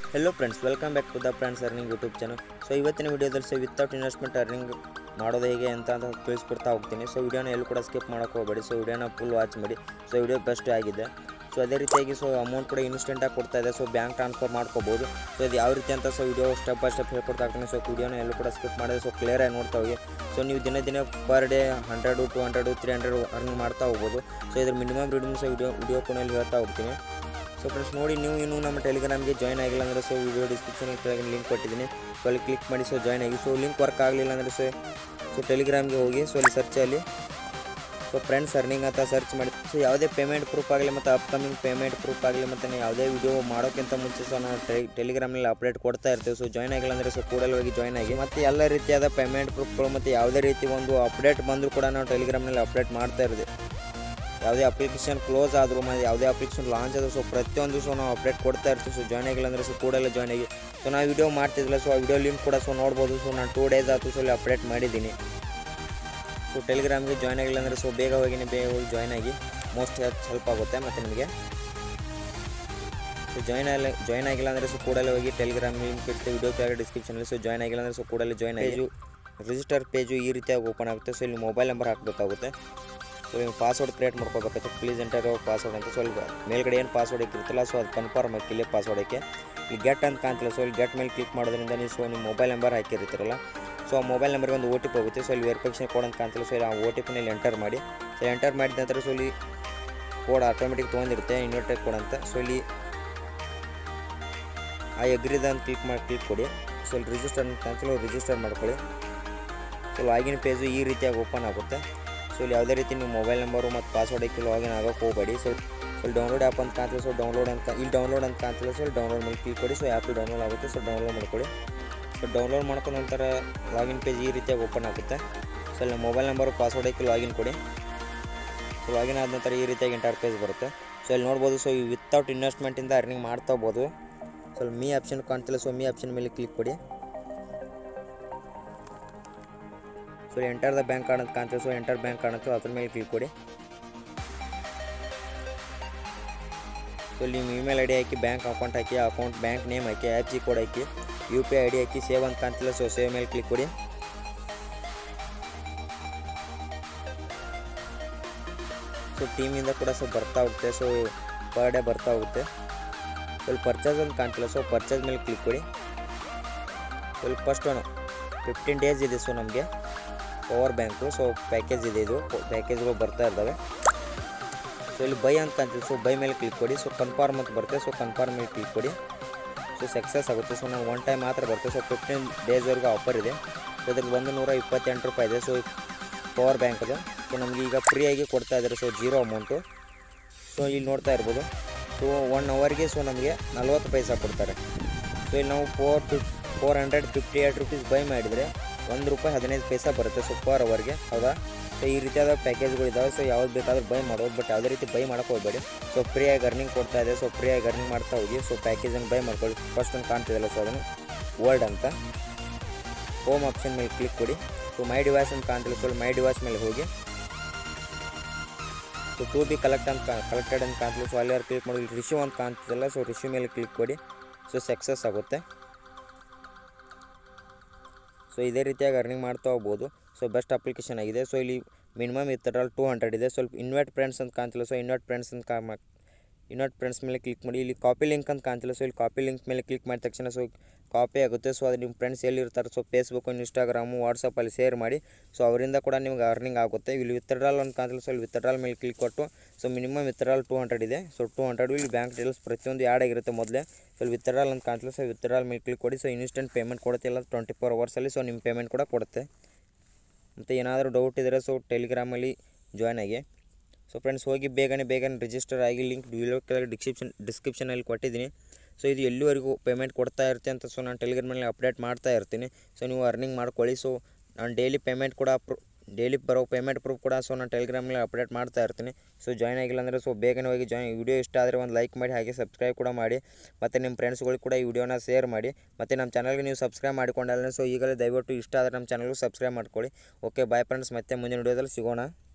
hello friends welcome back to the friends earning YouTube channel so ಇವತ್ತಿನ ವಿಡಿಯೋದಲ್ಲಿ so without investment earning ಮಾಡೋದು ಹೇಗೆ ಅಂತ ಅಂತ ತಿಳಿಸ್ಕೊಡ್ತಾ ಹೋಗ್ತೀನಿ ಸೊ ವಿಡಿಯೋನ ಎಲ್ಲೂ ಕೂಡ ಸ್ಕಿಪ್ ಮಾಡೋಕೆ ಹೋಗಬೇಡಿ ಸೊ ವಿಡಿಯೋನ ಫುಲ್ ವಾಚ್ ಮಾಡಿ ಸೊ ವಿಡಿಯೋ ಬೆಸ್ಟ್ ಆಗಿದೆ ಸೊ ಅದೇ ರೀತಿಯಾಗಿ ಸೊ ಅಮೌಂಟ್ ಕೂಡ ಇನ್ಸ್ಟೆಂಟಾಗಿ ಕೊಡ್ತಾ ಇದೆ ಸೊ ಬ್ಯಾಂಕ್ ಟ್ರಾನ್ಸ್ಫರ್ ಮಾಡ್ಕೋಬೋದು ಸೊ ಇದು ಯಾವ ರೀತಿ ಅಂತ so video step by step ಹೇಳ್ಕೊಡ್ತಾ ಇರ್ತೀನಿ ಸೊ ವಿಡಿಯೋನ ಎಲ್ಲೂ ಕೂಡ ಸ್ಕಿಪ್ ಮಾಡಿದ್ರೆ ಸೊ ಕ್ಲಿಯರಾಗಿ ನೋಡ್ತಾ ಹೋಗಿ ಸೊ ನೀವು ದಿನ ದಿನ per day hundred to hundred three hundred earning ಮಾಡ್ತಾ ಹೋಗ್ಬೋದು ಸೊ ಇದ್ರ minimum reading so video video ಕೊನೆಯಲ್ಲಿ ಹೇಳ್ತಾ ಹೋಗ್ತೀನಿ ಸೊ ಫ್ರೆಂಡ್ಸ್ ನೋಡಿ ನೀವು ಇನ್ನೂ ನಮ್ಮ ಟೆಲಿಗ್ರಾಮ್ಗೆ ಜಾಯ್ನ್ ಆಗಿಲ್ಲ ಅಂದರೆ ಸೊ ವಿಡಿಯೋ ಡಿಸ್ಕ್ರಿಪ್ಷನ್ ಕೆಳಗೆ ಲಿಂಕ್ ಕೊಟ್ಟಿದ್ದೀನಿ ಸೊ ಅಲ್ಲಿ ಕ್ಲಿಕ್ ಮಾಡಿ ಸೊ ಜಾಯ್ನ್ ಆಗಿ ಸೊ ಲಿಂಕ್ ವರ್ಕ್ ಆಗಲಿಲ್ಲ ಅಂದರೆ ಸೊ ಸೊ ಟೆಲಿಗ್ರಾಮ್ಗೆ ಹೋಗಿ ಸೊ ಅಲ್ಲಿ ಸರ್ಚಲ್ಲಿ ಸೊ ಫ್ರೆಂಡ್ಸ್ ಅರ್ನಿಂಗ್ ಅಂತ ಸರ್ಚ್ ಮಾಡಿ ಸೊ ಯಾವುದೇ ಪೇಮೆಂಟ್ ಪ್ರೂಫ್ ಆಗಲಿ ಮತ್ತು ಅಪ್ಕಮಿಂಗ್ ಪೇಮೆಂಟ್ ಪ್ರೂಫ್ ಆಗಲಿ ಮತ್ತು ನೀವು ಯಾವುದೇ ವಿಡಿಯೋ ಮಾಡೋಕ್ಕಿಂತ ಮುಂಚೆ ಸೊ ನಾವು ಟೆ ಟೆಲಿಗ್ರಾಮ್ನಲ್ಲಿ ಅಪ್ಡೇಟ್ ಕೊಡ್ತಾ ಇರ್ತೀವಿ ಸೊ ಜಾಯ್ನ್ ಆಗಿಲ್ಲ ಅಂದರೆ ಸೊ ಕೂಡಲೇ ಹೋಗಿ ಜಾಯ್ನ್ ಆಗಿ ಮತ್ತು ಎಲ್ಲ ರೀತಿಯಾದ ಪೇಮೆಂಟ್ ಪ್ರೂಫ್ಗಳು ಮತ್ತು ಯಾವುದೇ ರೀತಿ ಒಂದು ಅಪ್ಡೇಟ್ ಬಂದರೂ ಕೂಡ ನಾವು ಟೆಲಿಗ್ರಾಮ್ನಲ್ಲಿ ಅಪ್ಡೇಟ್ ಮಾಡ್ತಾ ಇರ್ತೀವಿ ಯಾವುದೇ ಅಪ್ಲಿಕೇಶನ್ ಕ್ಲೋಸ್ ಆದರೂ ಮತ್ತು ಯಾವುದೇ ಅಪ್ಲಿಕೇಶನ್ ಲಾಂಚ್ ಆದರೂ ಸೊ ಪ್ರತಿಯೊಂದು ಸೊ ನಾವು ಅಪ್ಡೇಟ್ ಕೊಡ್ತಾ ಇರ್ತೀವಿ ಸೊ ಜಾಯ್ನ್ ಆಗಿಲ್ಲ ಅಂದರೆ ಸೊ ಕೂಡಲೇ ಜಾಯ್ನ್ ಆಗಿ ಸೊ ನಾವು ವಿಡಿಯೋ ಮಾಡ್ತಿದ್ದಿಲ್ಲ ಸೊ ಆ ವಿಡಿಯೋ ಲಿಂಕ್ ಕೂಡ ಸೊ ನೋಡ್ಬೋದು ಸೊ ನಾನು ಟೂ ಡೇಸ್ ಆಯಿತು ಸೊ ಅಲ್ಲಿ ಅಪ್ಡೇಟ್ ಮಾಡಿದ್ದೀನಿ ಸೊ ಟೆಲಿಗ್ರಾಮ್ಗೆ ಜಾಯ್ನ್ ಆಗಿಲ್ಲ ಅಂದರೆ ಸೊ ಬೇಗ ಹೋಗಿ ನೀವು ಬೇಗ ಹೋಗಿ ಜಾಯ್ನ್ ಆಗಿ ಮೋಸ್ಟ್ ಹೆಲ್ಪ್ ಆಗುತ್ತೆ ಮತ್ತು ನಿಮಗೆ ಸೊ ಜಾಯ್ನ್ ಆಗಿಲ್ಲ ಜಾಯ್ನ್ ಆಗಿಲ್ಲ ಅಂದರೆ ಸೊ ಕೂಡಲೇ ಹೋಗಿ ಟೆಲಿಗ್ರಾಮ್ ಲಿಂಕ್ ಇಟ್ಟು ವಿಡಿಯೋ ಕೆಳಗೆ ಡಿಸ್ಕ್ರಿಪ್ಷನಲ್ಲಿ ಸೊ ಜಾಯ್ನ್ ಆಗಿಲ್ಲ ಅಂದರೆ ಸೊ ಕೂಡಲೇ ಜಾಯ್ನ್ ಆಗಿ ರಿಜಿಸ್ಟರ್ ಪೇಜು ಈ ರೀತಿಯಾಗಿ ಓಪನ್ ಆಗುತ್ತೆ ಸೊ ಇಲ್ಲಿ ಮೊಬೈಲ್ ನಂಬರ್ ಹಾಕಬೇಕಾಗುತ್ತೆ ಸೊ ನೀವು ಪಾಸ್ವರ್ಡ್ ಕ್ರಿಯೇಟ್ ಮಾಡ್ಕೋಬೇಕಾಗುತ್ತೆ ಪ್ಲೀಸ್ ಎಂಟರ್ ಪಾಸ್ವರ್ಡ್ ಅಂತ ಸೊ ಇಲ್ಲಿ ಮೇಲ್ಗಡೆ ಏನು ಪಾಸ್ವರ್ಡ್ ಇಕ್ಕಿರ್ತಲ್ಲ ಸೊ ಅದು ಕನ್ಫರ್ಮ್ ಹಾಕಿಲ್ಲ ಪಾಸ್ವರ್ಡ್ ಹಾಕಿ ಇಲ್ಲಿ ಗೆಟ್ ಅಂತ ಕಾಣ್ತಿಲ್ಲ ಸೊ ಇಲ್ಲಿ ಗೆಟ್ ಮೇಲೆ ಕ್ಲಿಕ್ ಮಾಡೋದ್ರಿಂದ ನೀವು ಸೊ ನಿಮ್ಮ ಮೊಬೈಲ್ ನಂಬರ್ ಹಾಕಿರ್ತೀರಲ್ಲ ಸೊ ಆ ಮೊಬೈಲ್ ನಂಬರ್ಗೆ ಒಂದು ಓ ಟಿ ಪಿ ಹೋಗುತ್ತೆ ಸೊ ಇಲ್ಲಿ ವೆರಿಫಿಕೇಷನ್ ಕೋಡ್ ಅಂತ ಕಾಣ್ತಿಲ್ಲ ಸೊ ಇಲ್ಲಿ ಆ ಓ ಟಿ ಪಿನಲ್ಲಿ ಎಂಟರ್ ಮಾಡಿ ಸೊ ಎಂಟರ್ ಮಾಡಿದ ನಂತರ ಸೊ ಇಲ್ಲಿ ಕೋಡ್ ಆಟೋಮೆಟಿಕ್ ತೊಗೊಂಡಿರುತ್ತೆ ಇನ್ವರ್ಟೆಡ್ ಕೋಡ್ ಅಂತ ಸೊ ಇಲ್ಲಿ ಆ ಎಗ್ರಿದ ಅಂತ ಕ್ಲಿಕ್ ಮಾಡಿ ಕ್ಲಿಕ್ ಕೊಡಿ ಸೊ ಇಲ್ಲಿ ರಿಜಿಸ್ಟರ್ ಅಂತ ಕಾಣ್ತಿಲ್ಲ ರಿಜಿಸ್ಟರ್ ಮಾಡ್ಕೊಳ್ಳಿ ಸೊ ಲಾಗಿನ್ ಪೇಜು ಈ ರೀತಿಯಾಗಿ ಓಪನ್ ಆಗುತ್ತೆ ಸೊ ಇಲ್ಲಿ ಯಾವುದೇ ರೀತಿ ನೀವು ಮೊಬೈಲ್ ನಂಬರು ಮತ್ತು ಪಾಸ್ವರ್ಡ್ ಹಾಕಿ ಲಾಗಿನ್ ಆಗೋಕ್ಕೆ ಹೋಗಬೇಡಿ ಸೊ ಇಲ್ಲಿ ಡೌನ್ಲೋಡ್ ಆ್ಯಪ್ ಅಂತ ಕಾಣ್ತಿಲ್ಲ ಸೊ ಡೌನ್ಲೋಡ್ ಅಂತ ಇಲ್ಲಿ ಡೌನ್ಲೋಡ್ ಅಂತ ಕಾಣ್ತಿಲ್ಲ ಸೊ ಇಲ್ಲಿ ಡೌನ್ಲೋಡ್ ಮೇಲೆ ಕ್ಲಿಕ್ ಕೊಡಿ ಸೊ ಆ್ಯಪ್ ಡೌನ್ಲೋಡ್ ಆಗುತ್ತೆ ಸೊ ಡೌನ್ಲೋಡ್ ಮಾಡ್ಕೊಳ್ಳಿ ಸೊ ಡೌನ್ಲೋಡ್ ಮಾಡ್ಕೊಂಡ ನಂತರ ಲಾಗಿನ್ ಪೇಜ್ ಈ ರೀತಿಯಾಗಿ ಓಪನ್ ಆಗುತ್ತೆ ಸೊ ಇಲ್ಲಿ ಮೊಬೈಲ್ ನಂಬರು ಪಾಸ್ವರ್ಡ್ ಹಾಕಿ ಲಾಗಿನ್ ಕೊಡಿ ಸೊ ಲಾಗಿನ್ ಆದ ನಂತರ ಈ ರೀತಿಯಾಗಿ ಇಂಟರ್ ಪೇಜ್ ಬರುತ್ತೆ ಸೊ ಇಲ್ಲಿ ನೋಡ್ಬೋದು ಸೊ ವಿತೌಟ್ ಇನ್ವೆಸ್ಟ್ಮೆಂಟಿಂದ ಅರ್ನಿಂಗ್ ಮಾಡ್ತಾ ಹೋಗ್ಬೋದು ಸೊ ಇಲ್ಲಿ ಮೀ ಆಪ್ಷನ್ ಕಾಣ್ತಿಲ್ಲ ಸೊ ಮೀ ಆಪ್ಷನ್ ಮೇಲೆ ಕ್ಲಿಕ್ ಕೊಡಿ so enter the bank card ಅಂತ ಕಾಣ್ತದೆ ಸೊ ಎಂಟರ್ ಬ್ಯಾಂಕ್ ಕಾರ್ಡ್ ಅಂತ ಅದ್ರ ಮೇಲೆ ಕ್ಲಿಕ್ ಕೊಡಿ ಸೊ ಇಲ್ಲಿ ನಿಮ್ಮ ಇಮೇಲ್ ಐ ಡಿ ಹಾಕಿ ಬ್ಯಾಂಕ್ ಅಕೌಂಟ್ ಹಾಕಿ ಅಕೌಂಟ್ ಬ್ಯಾಂಕ್ ನೇಮ್ ಹಾಕಿ ಆ್ಯಪ್ ಜಿ ಕೋಡ್ ಹಾಕಿ ಯು ಪಿ ಐ ಡಿ ಹಾಕಿ ಸೇವ್ ಅಂತ ಕಾಣ್ತಿಲ್ಲ ಸೊ ಸೇವ್ ಮೇಲೆ ಕ್ಲಿಕ್ ಕೊಡಿ ಸೊ ಟೀಮಿಂದ ಕೂಡ ಸೊ ಬರ್ತಾ ಹೋಗುತ್ತೆ ಸೊ ಪರ್ ಡೇ ಬರ್ತಾ ಹೋಗುತ್ತೆ ಸೊ ಇಲ್ಲಿ ಪರ್ಚೇಸ್ ಅಂತ ಕಾಣ್ತಿಲ್ಲ ಸೊ ಪರ್ಚೇಸ್ ಮೇಲೆ ಕ್ಲಿಕ್ ಕೊಡಿ ಸೊ ಇಲ್ಲಿ ಫಸ್ಟ್ ಒನ್ ಫಿಫ್ಟೀನ್ ಡೇಸ್ ಇದೆ ಸೊ ನಮಗೆ ಪವರ್ ಬ್ಯಾಂಕು ಸೊ ಪ್ಯಾಕೇಜ್ ಇದೆ ಇದು ಪ್ಯಾಕೇಜ್ಗಳು ಬರ್ತಾ ಇದ್ದಾವೆ ಸೊ ಇಲ್ಲಿ ಬೈ ಅಂತ ಕಾಣ್ತೀವಿ ಸೊ ಬೈ ಮೇಲೆ ಕ್ಲಿಕ್ ಕೊಡಿ ಸೊ ಕನ್ಫರ್ಮ್ ಅಂತ ಬರುತ್ತೆ ಸೊ ಕನ್ಫರ್ಮ್ ಮೇಲೆ ಕ್ಲಿಕ್ ಕೊಡಿ ಸೊ ಸಕ್ಸಸ್ ಆಗುತ್ತೆ ಸೊ ನಾವು ಒನ್ ಟೈಮ್ ಮಾತ್ರ ಬರುತ್ತೆ ಸೊ ಫಿಫ್ಟೀನ್ ಡೇಸ್ವರೆಗೂ ಆಫರ್ ಇದೆ ಸೊ ಇದ್ರಲ್ಲಿ ಒಂದು ನೂರ ಇಪ್ಪತ್ತೆಂಟು ರೂಪಾಯಿ ಇದೆ ಸೊ ಪವರ್ ಬ್ಯಾಂಕ್ ಅದು ಸೊ ನಮಗೆ ಈಗ ಫ್ರೀಯಾಗಿ ಕೊಡ್ತಾ ಇದ್ದಾರೆ ಸೊ ಜೀರೋ ಅಮೌಂಟು ಸೊ ಇಲ್ಲಿ ನೋಡ್ತಾ ಇರ್ಬೋದು ಸೊ ಒನ್ ಅವರ್ಗೆ ಸೊ ನಮಗೆ ನಲ್ವತ್ತು ಪೈಸಾ ಕೊಡ್ತಾರೆ ಸೊ ಇಲ್ಲಿ ನಾವು four fif four hundred fifty eight rupees buy ಮಾಡಿದರೆ ಒಂದು ರೂಪಾಯಿ ಹದಿನೈದು ಪೈಸಾ ಬರುತ್ತೆ ಸೊ ಪರ್ ಅವರ್ಗೆ ಹೌದಾ ಸೊ ಈ ರೀತಿಯಾದ ಪ್ಯಾಕೇಜ್ಗಳು ಇದ್ದಾವೆ ಸೊ ಯಾವ್ದು ಬೇಕಾದ್ರೂ ಬೈ ಮಾಡ್ಬೋದು ಬಟ್ ಯಾವುದೇ ರೀತಿ ಬೈ ಮಾಡೋಕೆ ಹೋಗಬೇಡಿ ಸೊ ಫ್ರೀಯಾಗಿ ಅರ್ನಿಂಗ್ ಕೊಡ್ತಾ ಇದೆ ಸೊ ಫ್ರೀಯಾಗಿ ಅರ್ನಿಂಗ್ ಮಾಡ್ತಾ ಹೋಗಿ ಸೊ ಪ್ಯಾಕೇಜನ್ನು ಬೈ ಮಾಡ್ಕೊಳ್ಳಿ ಫಸ್ಟ್ ಒಂದು ಕಾಣ್ತಿದಲ್ಲ ಸೊ ಅದನ್ನು ವರ್ಲ್ಡ್ ಅಂತ ಹೋಮ್ ಆಪ್ಷನ್ ಮೇಲೆ ಕ್ಲಿಕ್ ಕೊಡಿ ಸೊ ಮೈ ಡಿವೈಸ್ ಅಂತ ಕಾಣ್ತಿಲ್ಲ ಸೊ ಮೈ ಡಿವೈಸ್ ಮೇಲೆ ಹೋಗಿ ಸೊ ಟು ಬಿ ಕಲೆಕ್ಟ್ ಅಂತ ಕಲೆಕ್ಟೆಡ್ ಅಂತ ಕಾಣ್ತಿಲ್ಲ ಸೊ ಅಲ್ಲಿ ಕ್ಲಿಕ್ ಮಾಡಿ ರಿಶ್ಯೂ ಅಂತ ಕಾಣ್ತಿದಲ್ಲ ಸೊ ರಿಶ್ಯೂ ಮೇಲೆ ಕ್ಲಿಕ್ ಕೊಡಿ ಸೊ ಸಕ್ಸಸ್ ಆಗುತ್ತೆ ಸೊ ಇದೇ ರೀತಿಯಾಗಿ ಅರ್ನಿಂಗ್ ಮಾಡ್ತಾ ಹೋಗ್ಬೋದು ಸೊ ಬೆಸ್ಟ್ ಅಪ್ಲಿಕೇಶನ್ ಆಗಿದೆ ಸೊ ಇಲ್ಲಿ ಮಿನಿಮಮ್ ಇತ್ತರಲ್ಲಿ ಟೂ ಹಂಡ್ರೆಡ್ ಇದೆ ಸ್ವಲ್ಪ ಇನ್ವೈಟ್ ಫ್ರೆಂಡ್ಸ್ ಅಂತ ಕಾಣ್ತಿಲ್ಲ ಸೊ ಇನ್ವೈಟ್ ಫ್ರೆಂಡ್ಸ್ ಅಂತ ಕಾ ಇನ್ವೈಟ್ ಫ್ರೆಂಡ್ಸ್ ಮೇಲೆ ಕ್ಲಿಕ್ ಮಾಡಿ ಇಲ್ಲಿ ಕಾಪಿ ಲಿಂಕ್ ಅಂತ ಕಾಣ್ತಿಲ್ಲ ಸೊ ಇಲ್ಲಿ ಕಾಪಿ ಲಿಂಕ್ ಮೇಲೆ ಕ್ಲಿಕ್ ಮಾಡಿದ ತಕ್ಷಣ ಸೊ ಕಾಪಿ ಆಗುತ್ತೆ ಸೊ ಅದು ನಿಮ್ಮ ಫ್ರೆಂಡ್ಸ್ ಎಲ್ಲಿರ್ತಾರೆ ಸೊ ಫೇಸ್ಬುಕ್ಕು ಇನ್ಸ್ಟಾಗ್ರಾಮು ವಾಟ್ಸಪ್ಪಲ್ಲಿ ಶೇರ್ ಮಾಡಿ ಸೊ ಅವರಿಂದ ಕೂಡ ನಿಮ್ಗೆ ಅರ್ನಿಂಗ್ ಆಗುತ್ತೆ ಇಲ್ಲಿ ವಿತ್ಡ್ರಾಲ್ ಅಂತ ಕಾಣ್ತಿಲ್ಲ ಸೊ ಇಲ್ಲಿ ವಿತ್ಡ್ರಾಲ್ ಮೇಲೆ ಕ್ಲಿಕ್ ಕೊಟ್ಟು so minimum withdrawal two hundred ಇದೆ ಸೊ ಟೂ ಹಂಡ್ರೆಡ್ ಇಲ್ಲಿ ಬ್ಯಾಂಕ್ ಡೀಟೇಲ್ಸ್ ಪ್ರತಿಯೊಂದು ಆ್ಯಡ್ ಆಗಿರುತ್ತೆ ಮೊದಲೇ ಸೊ ಇಲ್ಲಿ ವಿತ್ಡ್ರಾಲ್ ಅಂತ ಕಾಣ್ತಿಲ್ಲ ಸೊ ವಿತ್ಡ್ರಾಲ್ ಮೇಲೆ ಕ್ಲಿಕ್ ಕೊಡಿ ಸೊ ಇನ್ಸ್ಟೆಂಟ್ ಪೇಮೆಂಟ್ ಕೊಡುತ್ತಿಲ್ಲ ಟ್ವೆಂಟಿ ಫೋರ್ ಅವರ್ಸಲ್ಲಿ ಸೊ ನಿಮ್ಮ ಪೇಮೆಂಟ್ ಕೂಡ ಕೊಡುತ್ತೆ ಮತ್ತು ಏನಾದರೂ ಡೌಟ್ ಇದ್ದರೆ ಸೊ ಟೆಲಿಗ್ರಾಮಲ್ಲಿ ಜಾಯ್ನ್ ಆಗಿ ಸೊ ಫ್ರೆಂಡ್ಸ್ ಹೋಗಿ ಬೇಗನೆ ಬೇಗನೆ ರಿಜಿಸ್ಟರ್ ಆಗಿ ಲಿಂಕ್ ವಿಡಿಯೋ ಕೆಳಗೆ ಡಿಸ್ಕ್ರಿಪ್ಷನ್ ಡಿಸ್ಕ್ರಿಪ್ಷನಲ್ಲಿ ಕೊಟ್ಟಿದ್ದೀನಿ ಸೊ ಇದು ಎಲ್ಲಿವರೆಗೂ ಪೇಮೆಂಟ್ ಕೊಡ್ತಾ ಇರ್ತೀನಿ ಅಂತ ಸೊ ನಾನು ಟೆಲಿಗ್ರಾಮಲ್ಲಿ ಅಪ್ಡೇಟ್ ಮಾಡ್ತಾ ಇರ್ತೀನಿ ಸೊ ನೀವು ಅರ್ನಿಂಗ್ ಮಾಡ್ಕೊಳ್ಳಿ ಸೊ ನಾನು ಡೈಲಿ ಪೇಮೆಂಟ್ ಕೂಡ ಪ್ರೊ ಡೈಲಿ ಬರೋ ಪೇಮೆಂಟ್ ಪ್ರೂಫ್ ಕೂಡ ಸೊ ನಾನು ಟೆಲಿಗ್ರಾಮಲ್ಲಿ ಅಪ್ಡೇಟ್ ಮಾಡ್ತಾ ಇರ್ತೀನಿ ಸೊ ಜಾಯ್ನ್ ಆಗಿಲ್ಲ ಅಂದರೆ ಸೊ ಬೇಗನೆ ಹೋಗಿ ಜಾಯ್ನ್ ವಿಡಿಯೋ ಇಷ್ಟ ಆದರೆ ಒಂದು ಲೈಕ್ ಮಾಡಿ ಹಾಗೆ ಸಬ್ಸ್ಕ್ರೈಬ್ ಕೂಡ ಮಾಡಿ ಮತ್ತು ನಿಮ್ಮ ಫ್ರೆಂಡ್ಸ್ಗಳಿಗೆ ಕೂಡ ಈ ವಿಡಿಯೋನ ಶೇರ್ ಮಾಡಿ ಮತ್ತು ನಮ್ಮ ಚಾನಲ್ಗೆ ನೀವು ಸಬ್ಸ್ಕ್ರೈಬ್ ಮಾಡಿಕೊಂಡಲ್ಲ ಸೊ ಈಗಲೇ ದಯವಿಟ್ಟು ಇಷ್ಟ ಆದರೆ ನಮ್ಮ ಚಾನಲ್ಗೂ ಸಬ್ಸ್ಕ್ರೈಬ್ ಮಾಡ್ಕೊಳ್ಳಿ ಓಕೆ ಬಾಯ್ ಫ್ರೆಂಡ್ಸ್ ಮತ್ತೆ ಮುಂದಿನ ವಿಡಿಯೋದಲ್ಲಿ ಸಿಗೋಣ